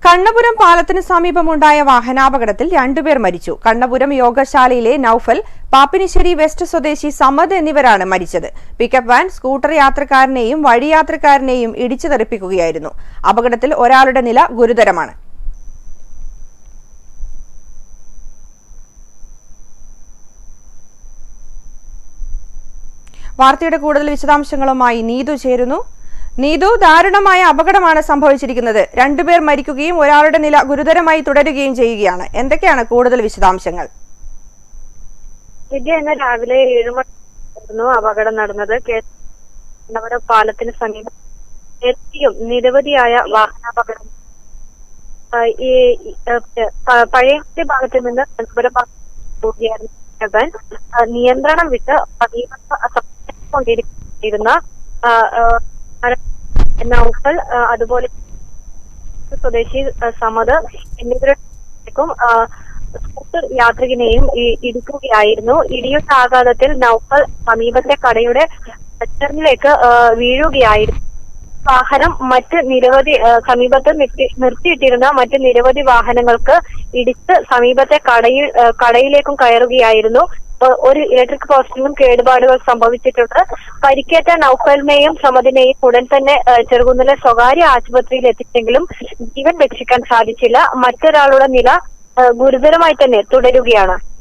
കണ്ണപുരം പാലത്തിന് സമീപമുണ്ടായ വാഹനാപകടത്തിൽ രണ്ടുപേർ മരിച്ചു കണ്ണപുരം യോഗശാലയിലെ നൌഫൽ പാപ്പിനിശ്ശേരി വെസ്റ്റ് സ്വദേശി സമദ് എന്നിവരാണ് മരിച്ചത് പിക്കപ്പ് വാൻ സ്കൂട്ടർ യാത്രക്കാരനെയും വഴിയാത്രക്കാരനെയും ഇടിച്ചു തെറിപ്പിക്കുകയായിരുന്നു അപകടത്തിൽ ഒരാളുടെ നില ഗുരുതരമാണ് വാർത്തയുടെ കൂടുതൽ വിശദാംശങ്ങളുമായി നീതു ചേരുന്നു നീതു ദാരുണമായ അപകടമാണ് സംഭവിച്ചിരിക്കുന്നത് രണ്ടുപേർ മരിക്കുകയും ഒരാളുടെ നില ഗുരുതരമായി തുടരുകയും ചെയ്യുകയാണ് എന്തൊക്കെയാണ് കൂടുതൽ വിശദാംശങ്ങൾ വിദ്യ ഇന്ന് രാവിലെ ഏഴ് മണിയായിരുന്നു അപകടം നടന്നത് കേരള പാലത്തിന് സമീപം എത്തിയും നിരവധിയായ വാഹനാപകടം ആ, ഈ ഈ, ആ, പ- പഴയങ്ങാടി ഭാഗത്ത് നിന്ന് തിരുവനന്തപുരം ഭാഗത്തേക്ക് പോവുകയായിരുന്നു അവൻ ആ, നിയന്ത്രണം വിട്ട് സമീപത്ത് കൊണ്ടിരിക്കുന്ന ആ, ആ, നൗഫൽ ആ, അതുപോലെ സ്വദേശി ആ, സമദ് എന്നിവരും ആ, സ്കൂട്ടർ യാത്രികനെയും ഇ- ഇടിക്കുകയായിരുന്നു ഇടിയുടെ ആഘാതത്തിൽ നൗഫൽ സമീപത്തെ കടയുടെ ഷട്ടറിലേക്ക് ആ, വീഴുകയായിരുന്നു വാഹനം മറ്റ് നിരവധി ആ, സമീപത്ത് നിർത്തി നിർത്തിയിട്ടിരുന്ന മറ്റ് നിരവധി വാഹനങ്ങൾക്ക് ഇടിച്ച് സമീപത്തെ കടയിൽ ആ, കടയിലേക്കും കയറുകയായിരുന്നു ആ, ഒരു ഇലക്ട്രിക് പോസ്റ്റിനും കേടുപാടുകൾ സംഭവിച്ചിട്ടുണ്ട് പരിക്കേറ്റ നൌഫലിനെയും സമദിനെയും ഉടൻ തന്നെ ആ, ചെറുകുന്നിലെ സ്വകാര്യ ആശുപത്രിയിൽ എത്തിച്ചെങ്കിലും ജീവൻ രക്ഷിക്കാൻ സാധിച്ചില്ല മറ്റൊരാളുടെ നില ആ, ഗുരുതരമായി തന്നെ തുടരുകയാണ്